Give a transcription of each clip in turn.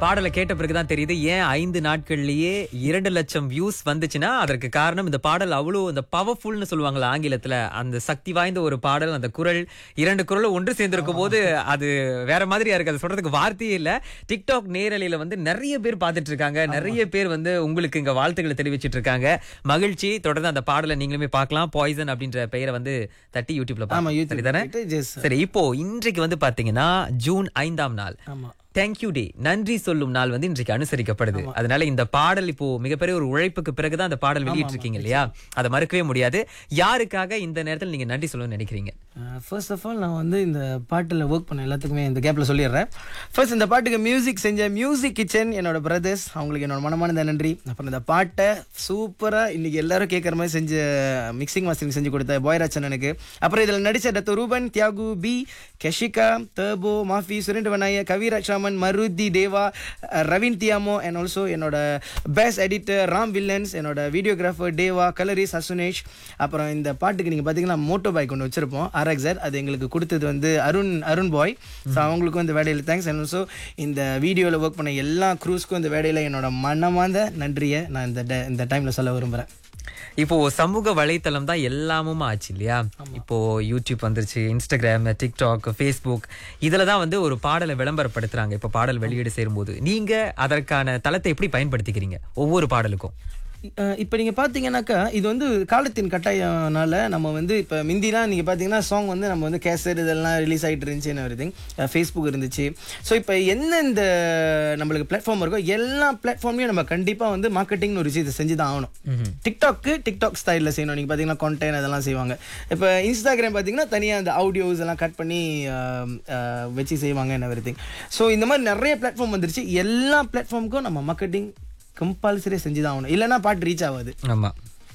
பாடலை கேட்ட பிறகுதான் தெரியுது ஏன் ஐந்து நாட்கள்லயே இரண்டு லட்சம் வியூஸ் வந்துச்சுன்னா அதற்கு காரணம் இந்த பாடல் அவ்வளவு இந்த பவர்ஃபுல்னு சொல்லுவாங்கல்ல ஆங்கிலத்துல அந்த சக்தி வாய்ந்த ஒரு பாடல் அந்த குரல் இரண்டு குரலும் ஒன்று சேர்ந்திருக்கும் போது அது வேற மாதிரியா இருக்கு அது சொல்றதுக்கு வார்த்தையே இல்ல டிக்டாக் நேரலையில வந்து நிறைய பேர் பார்த்துட்டு இருக்காங்க நிறைய பேர் வந்து உங்களுக்கு இங்க வாழ்த்துக்களை தெரிவிச்சிட்டு இருக்காங்க மகிழ்ச்சி தொடர்ந்து அந்த பாடலை நீங்களுமே பார்க்கலாம் பாய்சன் அப்படின்ற பெயரை வந்து தட்டி யூடியூப்ல ஆமா பார்க்கலாம். யூடியூப் சரிதானே போயிட்டு just- சரி இப்போ இன்றைக்கு வந்து பாத்தீங்கன்னா ஜூன் ஐந்தாம் நாள் ஆமா தேங்க்யூ டே நன்றி சொல்லும் நாள் வந்து இன்றைக்கு அனுசரிக்கப்படுது அதனால இந்த பாடல் இப்போ மிகப்பெரிய ஒரு உழைப்புக்கு பிறகுதான் அந்த பாடல் வெளியிட்டு இருக்கீங்க இல்லையா அதை மறுக்கவே முடியாது யாருக்காக இந்த நேரத்தில் நீங்க நன்றி சொல்லணும்னு நினைக்கிறீங்க ஃபர்ஸ்ட் ஆஃப் ஆல் நான் வந்து இந்த பாட்டில் ஒர்க் பண்ண எல்லாத்துக்குமே இந்த கேப்பில் சொல்லிடுறேன் ஃபர்ஸ்ட் இந்த பாட்டுக்கு மியூசிக் செஞ்ச மியூசிக் கிச்சன் என்னோட பிரதர்ஸ் அவங்களுக்கு என்னோட மனமானந்த நன்றி அப்புறம் இந்த பாட்டை சூப்பராக இன்னைக்கு எல்லாரும் கேட்குற மாதிரி செஞ்ச மிக்சிங் மாஸ்டரிங் செஞ்சு கொடுத்த பாய்ராஜ் அண்ணனுக்கு அப்புறம் இதில் நடிச்ச டத்து ரூபன் தியாகு பி கஷிகா தர்போ மாஃபி சுரேந்திர வனாய கவிராஜ் ராமன் மருதி தேவா அஹ், ரவீன் தியாமோ அண்ட் ஆல்சோ என்னோட பெஸ்ட் எடிட்டர் ராம் வில்லன்ஸ் என்னோட வீடியோகிராஃபர் தேவா கலரிஸ் அசுனேஷ் அப்புறம் இந்த பாட்டுக்கு நீங்கள் பார்த்தீங்கன்னா மோட்டோ பைக் ஒன்று வச்சிருப்போம் ஆர்எக்ஸர் அது எங்களுக்கு கொடுத்தது வந்து அருண் அருண் பாய் ஸோ அவங்களுக்கும் இந்த வேலையில் தேங்க்ஸ் அண்ட் ஆல்சோ இந்த வீடியோவில் ஒர்க் பண்ண எல்லா க்ரூஸ்க்கும் இந்த வேலையில் என்னோட மனமார்ந்த நன்றியை நான் இந்த ட- இந்த டைமில் சொல்ல விரும்புகிறேன் இப்போ சமூக வலைத்தளம் தான் எல்லாமும் ஆச்சு இல்லையா இப்போ யூடியூப் வந்துருச்சு இன்ஸ்டாகிராம் டிக்டாக் ஃபேஸ்புக் இதுல தான் வந்து ஒரு பாடலை விளம்பரப்படுத்துறாங்க இப்போ பாடல் வெளியீடு சேரும்போது நீங்க அதற்கான தளத்தை எப்படி பயன்படுத்திக்கிறீங்க ஒவ்வொரு பாடலுக்கும் இப்போ நீங்கள் பார்த்தீங்கன்னாக்கா இது வந்து காலத்தின் கட்டாயனால நம்ம வந்து இப்போ மிந்திலாம் நீங்கள் பார்த்தீங்கன்னா சாங் வந்து நம்ம வந்து கேசட் இதெல்லாம் ரிலீஸ் ஆகிட்டு இருந்துச்சு எவ்ரி திங் ஃபேஸ்புக் இருந்துச்சு ஸோ இப்போ என்ன இந்த நம்மளுக்கு பிளாட்ஃபார்ம் இருக்கோ எல்லா பிளாட்ஃபார்ம்லையும் நம்ம கண்டிப்பாக வந்து மார்க்கெட்டிங்னு ஒரு விஷயத்தை செஞ்சு தான் ஆகணும் டிக்டாக்கு டிக்டாக் ஸ்டைலில் செய்யணும் நீங்கள் பார்த்தீங்கன்னா கான்டென்ட் அதெல்லாம் செய்வாங்க இப்போ இன்ஸ்டாகிராம் பார்த்தீங்கன்னா தனியாக அந்த ஆடியோஸ் எல்லாம் கட் பண்ணி அஹ், அஹ், வச்சு செய்வாங்க என்ன எவ்ரி திங் ஸோ இந்த மாதிரி நிறைய பிளாட்ஃபார்ம் வந்துருச்சு எல்லா பிளாட்ஃபார்முக்கும் நம்ம மார்க்கெட்டிங் கம்பல்சரியாக செஞ்சு தான் ஆகணும் இல்லைன்னா பாட்டு ரீச் ஆகாது ஆமா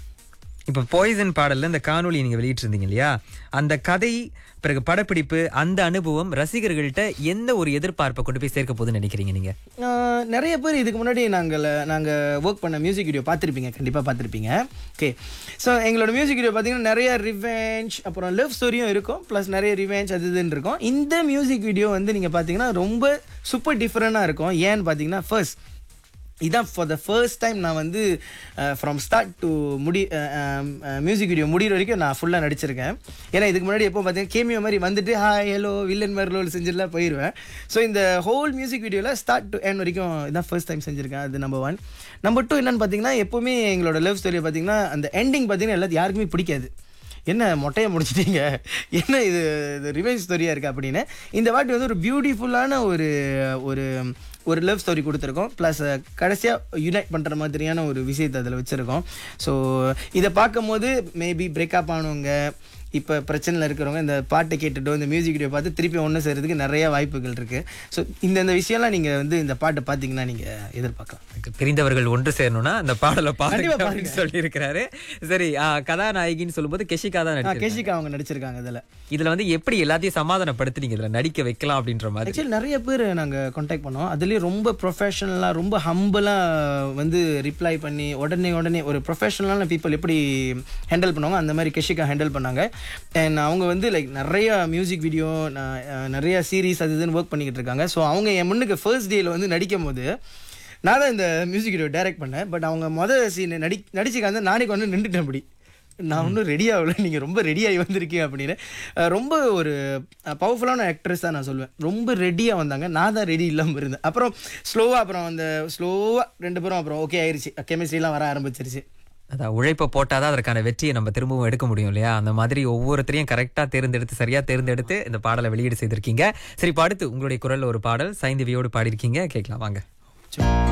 இப்போ பாய்சன் பாடல்ல இந்த காணொளி நீங்க வெளியிட்டிருந்தீங்க இல்லையா அந்த கதை பிறகு படப்பிடிப்பு அந்த அனுபவம் ரசிகர்கள்ட்ட எந்த ஒரு எதிர்பார்ப்பை கொண்டு போய் சேர்க்க போகுதுன்னு நினைக்கிறீங்க நீங்க ஆஹ் நிறைய பேர் இதுக்கு முன்னாடி நாங்கள் நாங்கள் ஒர்க் பண்ண மியூசிக் வீடியோ பார்த்துருப்பீங்க கண்டிப்பாக பார்த்துருப்பீங்க ஓகே ஸோ எங்களோட மியூசிக் வீடியோ பார்த்தீங்கன்னா நிறைய ரிவெஞ்ச் அப்புறம் லவ் ஸ்டோரியும் இருக்கும் ப்ளஸ் நிறைய ரிவெஞ்ச் அது இதுன்னு இருக்கும் இந்த மியூசிக் வீடியோ வந்து நீங்கள் பார்த்தீங்கன்னா ரொம்ப சூப்பர் டிஃப்ரெண்ட்டாக இருக்கும் ஏன்னு பார்த்தீங்கன்னா ஃபர்ஸ்ட் இதான் ஃபார் த ஃபர்ஸ்ட் டைம் நான் வந்து ஃப்ரம் ஸ்டார்ட் டு முடி மியூசிக் வீடியோ முடிகிற வரைக்கும் நான் ஃபுல்லாக நடிச்சிருக்கேன் ஏன்னா இதுக்கு முன்னாடி எப்போ பார்த்தீங்கன்னா கேமியோ மாதிரி வந்துட்டு ஹாய் ஹலோ வில்லன் மாதிரி ரோல் செஞ்சுட்டுலாம் போயிடுவேன் ஸோ இந்த ஹோல் மியூசிக் வீடியோவில் ஸ்டார்ட் டு என் வரைக்கும் இதான் ஃபர்ஸ்ட் டைம் செஞ்சுருக்கேன் அது நம்பர் ஒன் நம்பர் டூ என்னன்னு பார்த்தீங்கன்னா எப்போவுமே எங்களோட லவ் ஸ்டோரி பார்த்தீங்கன்னா அந்த எண்டிங் பார்த்தீங்கன்னா எல்லாத்து யாருக்குமே பிடிக்காது என்ன மொட்டையை முடிச்சிட்டீங்க என்ன இது இது ரிவைஸ் ஸ்டோரியாக இருக்குது அப்படின்னு இந்த வாட்டி வந்து ஒரு பியூட்டிஃபுல்லான ஒரு ஒரு ஒரு லவ் ஸ்டோரி கொடுத்துருக்கோம் ப்ளஸ் கடைசியாக யுனைட் பண்ணுற மாதிரியான ஒரு விஷயத்தை அதில் வச்சுருக்கோம் ஸோ இதை பார்க்கும்போது மேபி பிரேக்கப் ஆனவங்க இப்போ பிரச்சனையில் இருக்கிறவங்க இந்த பாட்டை கேட்டுட்டோ இந்த மியூசிக் வீடியோ பார்த்து திருப்பி ஒன்று செய்கிறதுக்கு நிறைய வாய்ப்புகள் இருக்குது ஸோ இந்த இந்த விஷயம்லாம் நீங்கள் வந்து இந்த பாட்டை பார்த்தீங்கன்னா நீங்கள் எதிர்பார்க்கலாம் பிரிந்தவர்கள் ஒன்று சேரணும்னா அந்த பாடலை பாருங்க கண்டிப்பா அப்படின்னு சொல்லியிருக்கிறாரு சரி ஆ, கதாநாயகின்னு சொல்லும்போது கெஷிகா தான் ஆ நடிச்சிருக்காங்க. கேஷிகா அவங்க நடிச்சிருக்காங்க இதில் இதுல வந்து எப்படி எல்லாத்தையும் சமாதானப்படுத்துனீங்க இதுல நடிக்க வைக்கலாம் அப்படின்ற மாதிரி ஆக்சுவலி நிறைய பேர் நாங்கள் காண்டாக்ட் பண்ணோம் அதுலேயும் ரொம்ப ப்ரொஃபஷனலாக ரொம்ப ஹம்பிளாக வந்து ரிப்ளை பண்ணி உடனே உடனே ஒரு ப்ரொஃபஷனலான பீப்புள் எப்படி ஹேண்டில் பண்ணுவாங்க அந்த மாதிரி கெஷிகா ஹேண்டில் பண்ணாங்க அண்ட் அவங்க வந்து லைக் நிறைய மியூசிக் வீடியோ நிறைய சீரீஸ் அது இதுன்னு ஒர்க் பண்ணிக்கிட்டு இருக்காங்க ஸோ அவங்க என் முன்னுக்கு ஃபர்ஸ்ட் டேயில் வந்து நடிக்கும் போது நான் தான் இந்த மியூசிக் வீடியோ டைரக்ட் பண்ணேன் பட் அவங்க மொதல் சீன் நடி நடிச்சுக்காந்து நாளைக்கு வந்து நின்றுட்டேன் அப்படி நான் ஒன்றும் ரெடி ஆகல நீங்கள் ரொம்ப ரெடியாகி வந்திருக்கீங்க அப்படின்னு அஹ் ரொம்ப ஒரு பவர்ஃபுல்லான ஆக்ட்ரஸ் தான் நான் சொல்லுவேன் ரொம்ப ரெடியாக வந்தாங்க நான் தான் ரெடி இல்லாமல் இருந்தேன் அப்புறம் ஸ்லோவாக அப்புறம் அந்த ஸ்லோவாக ரெண்டு பேரும் அப்புறம் ஓகே ஆயிருச்சு கெமிஸ்ட்ரிலாம் வர ஆரம்பிச்சிருச்சு அதான் உழைப்பை போட்டாதான் அதற்கான வெற்றியை நம்ம திரும்பவும் எடுக்க முடியும் இல்லையா அந்த மாதிரி ஒவ்வொருத்தரையும் கரெக்டா தேர்ந்தெடுத்து சரியா தேர்ந்தெடுத்து இந்த பாடலை வெளியீடு செய்திருக்கீங்க சரி இப்ப அடுத்து உங்களுடைய குரல்ல ஒரு பாடல் சைந்தவியோடு பாடியிருக்கீங்க கேட்கலாம் வாங்க